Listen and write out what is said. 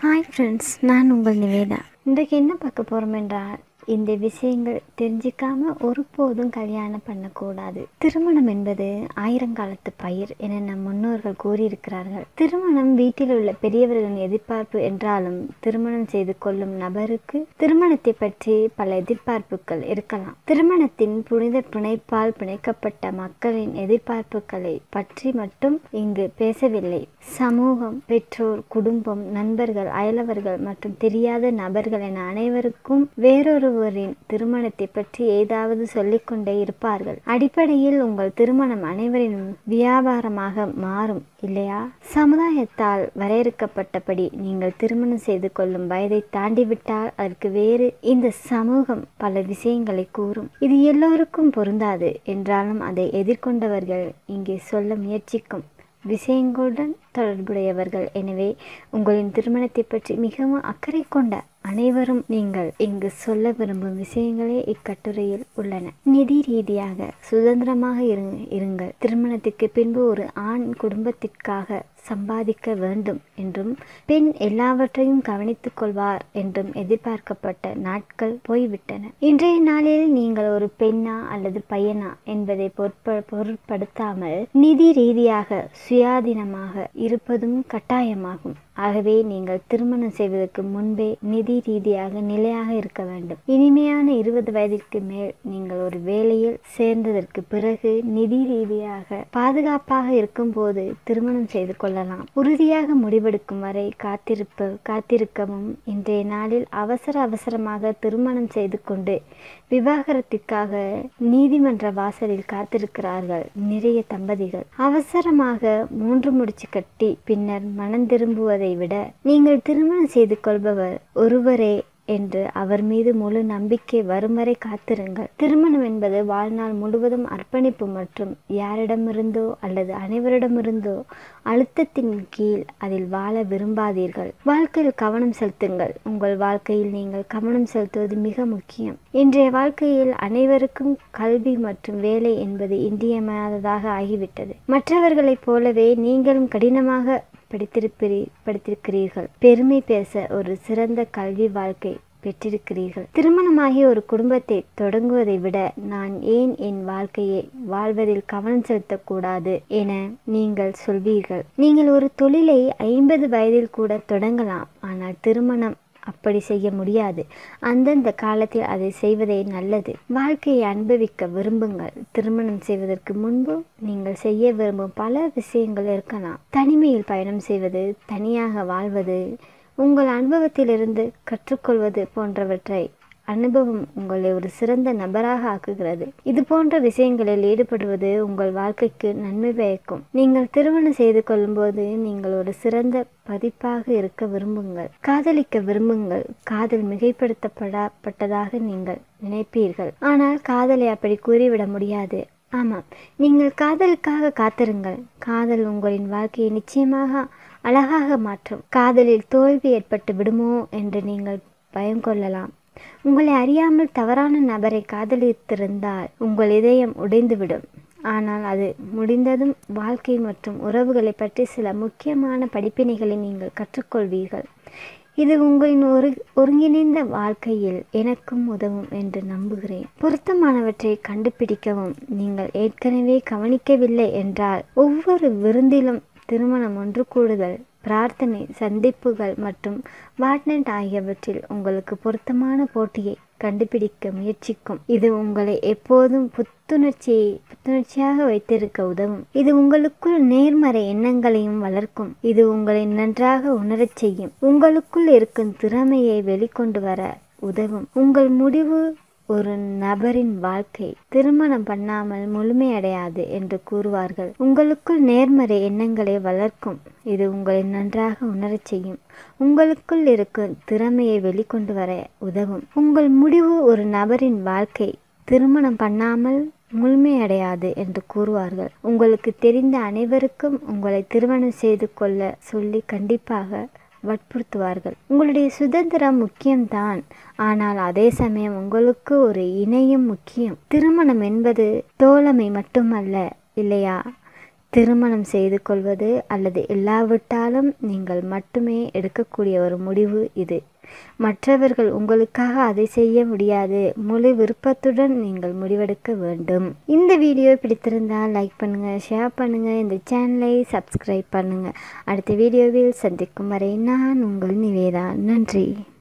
hi friends நான் உங்கள் நிவேதா இன்றைக்கு என்ன பார்க்க போகிறோம் என்றால் இந்த விஷயங்கள் தெரிஞ்சிக்காம ஒருபோதும் கல்யாணம் பண்ணக்கூடாது திருமணம் என்பது ஆயிரங்காலத்து பயிர் என நம் முன்னோர்கள் கூறியிருக்கிறார்கள் திருமணம் வீட்டில் உள்ள பெரியவர்களின் எதிர்பார்ப்பு என்றாலும் திருமணம் செய்து கொள்ளும் நபருக்கு திருமணத்தை பற்றி பல எதிர்பார்ப்புகள் இருக்கலாம் திருமணத்தின் புனித பிணைப்பால் பிணைக்கப்பட்ட மக்களின் எதிர்பார்ப்புகளை பற்றி மட்டும் இங்கு பேசவில்லை சமூகம் பெற்றோர் குடும்பம் நண்பர்கள் அயலவர்கள் மற்றும் தெரியாத நபர்கள் என அனைவருக்கும் வேறொருவரின் திருமணத்தை பற்றி ஏதாவது சொல்லிக்கொண்டே இருப்பார்கள் அடிப்படையில் உங்கள் திருமணம் அனைவரின் வியாபாரமாக மாறும் இல்லையா சமுதாயத்தால் வரையறுக்கப்பட்டபடி நீங்கள் திருமணம் செய்து கொள்ளும் வயதை தாண்டிவிட்டால் அதற்கு வேறு இந்த சமூகம் பல விஷயங்களை கூறும் இது எல்லோருக்கும் பொருந்தாது என்றாலும் அதை எதிர்கொண்டவர்கள் இங்கே சொல்ல முயற்சிக்கும் விஷயங்களுடன் தொடர்புடையவர்கள் எனவே உங்களின் திருமணத்தை பற்றி மிகவும் அக்கறை கொண்ட அனைவரும் நீங்கள் இங்கு சொல்ல விரும்பும் விஷயங்களே இக்கட்டுரையில் உள்ளன நிதி ரீதியாக சுதந்திரமாக இருங்க இருங்கள் திருமணத்திற்கு பின்பு ஒரு ஆண் குடும்பத்திற்காக சம்பாதிக்க வேண்டும் என்றும் பெண் எல்லாவற்றையும் கவனித்துக் கொள்வார் என்றும் எதிர்பார்க்கப்பட்ட நாட்கள் போய்விட்டன இன்றைய நாளில் நீங்கள் ஒரு பெண்ணா அல்லது பையனா என்பதை பொருட்ப பொருட்படுத்தாமல் நிதி ரீதியாக சுயாதீனமாக இருப்பதும் கட்டாயமாகும் ஆகவே நீங்கள் திருமணம் செய்வதற்கு முன்பே நிதி ரீதியாக நிலையாக இருக்க வேண்டும் இனிமையான இருபது வயதிற்கு மேல் நீங்கள் ஒரு வேலையில் சேர்ந்ததற்கு பிறகு நிதி ரீதியாக பாதுகாப்பாக இருக்கும்போது திருமணம் செய்து கொள்ளலாம் உறுதியாக முடிவெடுக்கும் வரை காத்திருப்ப காத்திருக்கவும் இன்றைய நாளில் அவசர அவசரமாக திருமணம் செய்து கொண்டு விவாகரத்திற்காக நீதிமன்ற வாசலில் காத்திருக்கிறார்கள் நிறைய தம்பதிகள் அவசரமாக மூன்று முடிச்சு கட்டி பின்னர் மனம் திரும்புவதை விட நீங்கள் திருமணம் செய்து கொள்பவர் ஒருவரே என்று அவர் மீது முழு நம்பிக்கை வரும் வரை காத்திருங்கள் திருமணம் என்பது வாழ்நாள் முழுவதும் அர்ப்பணிப்பு மற்றும் யாரிடமிருந்தோ அல்லது அனைவரிடமிருந்தோ அழுத்தத்தின் கீழ் அதில் வாழ விரும்பாதீர்கள் வாழ்க்கையில் கவனம் செலுத்துங்கள் உங்கள் வாழ்க்கையில் நீங்கள் கவனம் செலுத்துவது மிக முக்கியம் இன்றைய வாழ்க்கையில் அனைவருக்கும் கல்வி மற்றும் வேலை என்பது இன்றியமையாததாக ஆகிவிட்டது மற்றவர்களைப் போலவே நீங்களும் கடினமாக படித்திருப்பீ படித்திருக்கிறீர்கள் பெருமை பேச ஒரு சிறந்த கல்வி வாழ்க்கை பெற்றிருக்கிறீர்கள் திருமணமாகி ஒரு குடும்பத்தை தொடங்குவதை விட நான் ஏன் என் வாழ்க்கையை வாழ்வதில் கவனம் செலுத்தக்கூடாது என நீங்கள் சொல்வீர்கள் நீங்கள் ஒரு தொழிலை ஐம்பது வயதில் கூட தொடங்கலாம் ஆனால் திருமணம் அப்படி செய்ய முடியாது அந்தந்த காலத்தில் அதை செய்வதே நல்லது வாழ்க்கையை அனுபவிக்க விரும்புங்கள் திருமணம் செய்வதற்கு முன்பு நீங்கள் செய்ய விரும்பும் பல விஷயங்கள் இருக்கலாம் தனிமையில் பயணம் செய்வது தனியாக வாழ்வது உங்கள் அனுபவத்திலிருந்து கற்றுக்கொள்வது போன்றவற்றை அனுபவம் உங்களை ஒரு சிறந்த நபராக ஆக்குகிறது இது போன்ற விஷயங்களில் ஈடுபடுவது உங்கள் வாழ்க்கைக்கு நன்மை பயக்கும் நீங்கள் திருமணம் செய்து கொள்ளும்போது நீங்கள் ஒரு சிறந்த பதிப்பாக இருக்க விரும்புங்கள் காதலிக்க விரும்புங்கள் காதல் மிகைப்படுத்தப்படப்பட்டதாக நீங்கள் நினைப்பீர்கள் ஆனால் காதலை அப்படி கூறிவிட முடியாது ஆமாம் நீங்கள் காதலுக்காக காத்திருங்கள் காதல் உங்களின் வாழ்க்கையை நிச்சயமாக அழகாக மாற்றும் காதலில் தோல்வி ஏற்பட்டு விடுமோ என்று நீங்கள் பயம் கொள்ளலாம் உங்களை அறியாமல் தவறான நபரை காதலித்திருந்தால் உங்கள் இதயம் உடைந்துவிடும் ஆனால் அது முடிந்ததும் வாழ்க்கை மற்றும் உறவுகளை பற்றி சில முக்கியமான படிப்பினைகளை நீங்கள் கற்றுக்கொள்வீர்கள் இது உங்களின் ஒரு ஒருங்கிணைந்த வாழ்க்கையில் எனக்கும் உதவும் என்று நம்புகிறேன் பொருத்தமானவற்றை கண்டுபிடிக்கவும் நீங்கள் ஏற்கனவே கவனிக்கவில்லை என்றால் ஒவ்வொரு விருந்திலும் திருமணம் ஒன்று கூடுதல் பிரார்த்தனை சந்திப்புகள் மற்றும் வாட்னட் ஆகியவற்றில் உங்களுக்கு பொருத்தமான போட்டியை கண்டுபிடிக்க முயற்சிக்கும் இது உங்களை எப்போதும் புத்துணர்ச்சியை புத்துணர்ச்சியாக வைத்திருக்க உதவும் இது உங்களுக்குள் நேர்மறை எண்ணங்களையும் வளர்க்கும் இது உங்களை நன்றாக உணரச் செய்யும் உங்களுக்குள் இருக்கும் திறமையை வெளிக்கொண்டு வர உதவும் உங்கள் முடிவு ஒரு நபரின் வாழ்க்கை திருமணம் பண்ணாமல் முழுமையடையாது என்று கூறுவார்கள் உங்களுக்குள் நேர்மறை எண்ணங்களை வளர்க்கும் இது உங்களை நன்றாக உணரச் செய்யும் உங்களுக்குள் இருக்கும் திறமையை வெளிக்கொண்டு வர உதவும் உங்கள் முடிவு ஒரு நபரின் வாழ்க்கை திருமணம் பண்ணாமல் முழுமையடையாது என்று கூறுவார்கள் உங்களுக்கு தெரிந்த அனைவருக்கும் உங்களை திருமணம் செய்து கொள்ள சொல்லி கண்டிப்பாக வற்புறுத்துவார்கள் உங்களுடைய சுதந்திரம் முக்கியம்தான் ஆனால் அதே சமயம் உங்களுக்கு ஒரு இணையும் முக்கியம் திருமணம் என்பது தோழமை மட்டுமல்ல இல்லையா திருமணம் செய்து கொள்வது அல்லது இல்லாவிட்டாலும் நீங்கள் மட்டுமே எடுக்கக்கூடிய ஒரு முடிவு இது மற்றவர்கள் உங்களுக்காக அதை செய்ய முடியாது முழு விருப்பத்துடன் நீங்கள் முடிவெடுக்க வேண்டும் இந்த வீடியோ பிடித்திருந்தால் லைக் பண்ணுங்கள் ஷேர் பண்ணுங்கள் இந்த சேனலை சப்ஸ்கிரைப் பண்ணுங்கள் அடுத்த வீடியோவில் சந்திக்கும் வரை நான் உங்கள் நிவேதா நன்றி